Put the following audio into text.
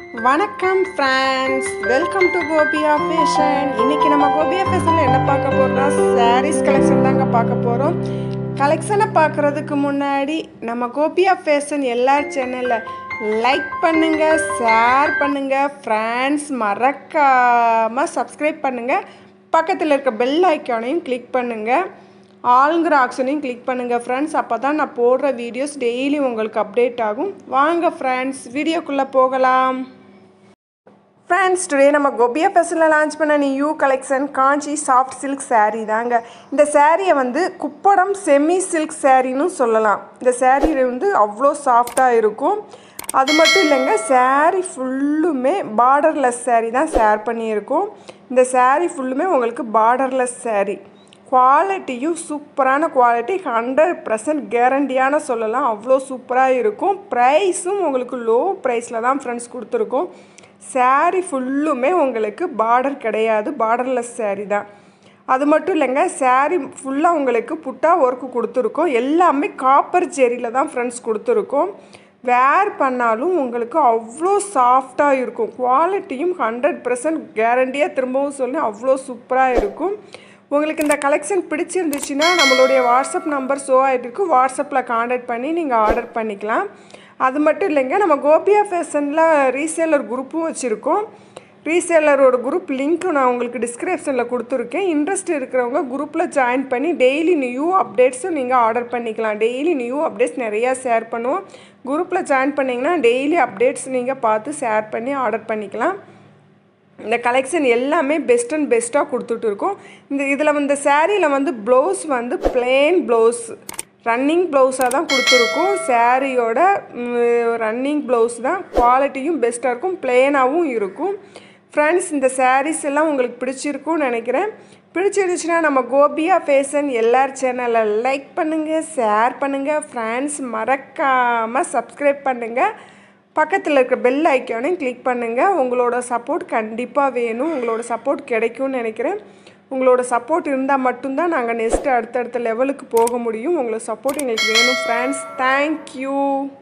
வணக்கம் friends welcome to Gopiya fashion இன்னைக்கு நம்ம கோபியா ஃபேஷனில் என்ன பார்க்க போகிறோம்னா சாரீஸ் கலெக்ஷன் தாங்க பார்க்க போகிறோம் கலெக்ஷனை பார்க்குறதுக்கு முன்னாடி நம்ம கோபியா ஃபேஷன் எல்லா சேனலில் லைக் பண்ணுங்கள் ஷேர் பண்ணுங்கள் ஃப்ரெண்ட்ஸ் மறக்காமல் சப்ஸ்கிரைப் பண்ணுங்கள் பக்கத்தில் இருக்க பெல் ஐக்கானையும் கிளிக் பண்ணுங்கள் ஆளுங்கிற ஆப்ஷனையும் கிளிக் பண்ணுங்கள் ஃப்ரெண்ட்ஸ் அப்போ தான் நான் போடுற வீடியோஸ் டெய்லி உங்களுக்கு அப்டேட் ஆகும் வாங்க ஃப்ரெண்ட்ஸ் வீடியோக்குள்ளே போகலாம் ஃப்ரெண்ட்ஸ் டுடே நம்ம கோபியா ஃபெஸ்டில் லான்ச் பண்ண new collection Kanchi soft silk saree தாங்க இந்த சாரியை வந்து குப்படம் செமி சில்க் சாரின்னு சொல்லலாம் இந்த saree வந்து அவ்வளோ சாஃப்டாக இருக்கும் அது மட்டும் இல்லைங்க saree ஃபுல்லுமே பார்டர்லெஸ் saree தான் ஷேர் பண்ணியிருக்கோம் இந்த saree ஃபுல்லுமே உங்களுக்கு பார்டர்லெஸ் saree குவாலிட்டியும் சூப்பரான குவாலிட்டி ஹண்ட்ரட் பர்சன்ட் கேரண்டியான சொல்லலாம் அவ்வளோ சூப்பராக இருக்கும் ப்ரைஸும் உங்களுக்கு லோ ப்ரைஸில் தான் ஃப்ரெண்ட்ஸ் கொடுத்துருக்கோம் saree ஃபுல்லுமே உங்களுக்கு பார்டர் கிடையாது பார்டர்லெஸ் saree தான் அது மட்டும் இல்லைங்க saree ஃபுல்லாக உங்களுக்கு புட்டா ஒர்க்கு கொடுத்துருக்கோம் எல்லாமே காப்பர் ஜெரியில் தான் ஃப்ரெண்ட்ஸ் கொடுத்துருக்கோம் வேர் பண்ணாலும் உங்களுக்கு அவ்வளோ சாஃப்டாக இருக்கும் குவாலிட்டியும் ஹண்ட்ரட் பர்சன்ட் கேரண்டியாக திரும்பவும் சொல்லி அவ்வளோ சூப்பராக இருக்கும் உங்களுக்கு இந்த கலெக்ஷன் பிடிச்சிருந்துச்சுன்னா நம்மளுடைய வாட்ஸ்அப் நம்பர் ஷோ ஆகிட்டு இருக்கு வாட்ஸ்அப்பில் காண்டாக்ட் பண்ணி நீங்கள் ஆர்டர் பண்ணிக்கலாம் அது மட்டும் இல்லைங்க நம்ம கோபியா ஃபேஷனில் ரீசேலர் குரூப்பும் வச்சுருக்கோம் ரீசேலரோட குரூப் லிங்க் நான் உங்களுக்கு டிஸ்கிரிப்ஷனில் கொடுத்துருக்கேன் இன்ட்ரெஸ்ட் இருக்கிறவங்க குரூப்பில் ஜாயின் பண்ணி டெய்லி நியூ அப்டேட்ஸும் நீங்கள் ஆர்டர் பண்ணிக்கலாம் டெய்லி நியூ அப்டேட்ஸ் நிறையா ஷேர் பண்ணுவோம் குரூப்பில் ஜாயின் பண்ணிங்கன்னா டெய்லி அப்டேட்ஸ் நீங்கள் பார்த்து ஷேர் பண்ணி ஆர்டர் பண்ணிக்கலாம் இந்த கலெக்ஷன் எல்லாமே பெஸ்ட் அண்ட் பெஸ்ட்டாக கொடுத்துட்டு இருக்கோம் இந்த இதில் வந்து சாரியில் வந்து ப்ளவுஸ் வந்து பிளெயின் ப்ளவுஸ் ரன்னிங் ப்ளவுஸாக தான் கொடுத்துருக்கோம் சாரியோட ரன்னிங் ப்ளவுஸ் தான் குவாலிட்டியும் பெஸ்ட்டாக இருக்கும் பிளெயினாகவும் இருக்கும் ஃப்ரெண்ட்ஸ் இந்த சாரீஸ் எல்லாம் உங்களுக்கு பிடிச்சிருக்கும்னு நினைக்கிறேன் பிடிச்சிருந்துச்சுன்னா நம்ம கோபியா ஃபேஷன் எல்லார் சேனலில் லைக் பண்ணுங்கள் ஷேர் பண்ணுங்கள் ஃப்ரெண்ட்ஸ் மறக்காமல் சப்ஸ்கிரைப் பண்ணுங்கள் பக்கத்தில் இருக்க பெல் ஐக்கானையும் கிளிக் பண்ணுங்கள் உங்களோட சப்போர்ட் கண்டிப்பாக வேணும் உங்களோட சப்போர்ட் கிடைக்கும்னு நினைக்கிறேன் உங்களோட சப்போர்ட் இருந்தால் மட்டும்தான் நாங்கள் நெக்ஸ்ட்டு அடுத்தடுத்த லெவலுக்கு போக முடியும் உங்களோட சப்போர்ட் எங்களுக்கு வேணும் ஃப்ரெண்ட்ஸ் தேங்க்யூ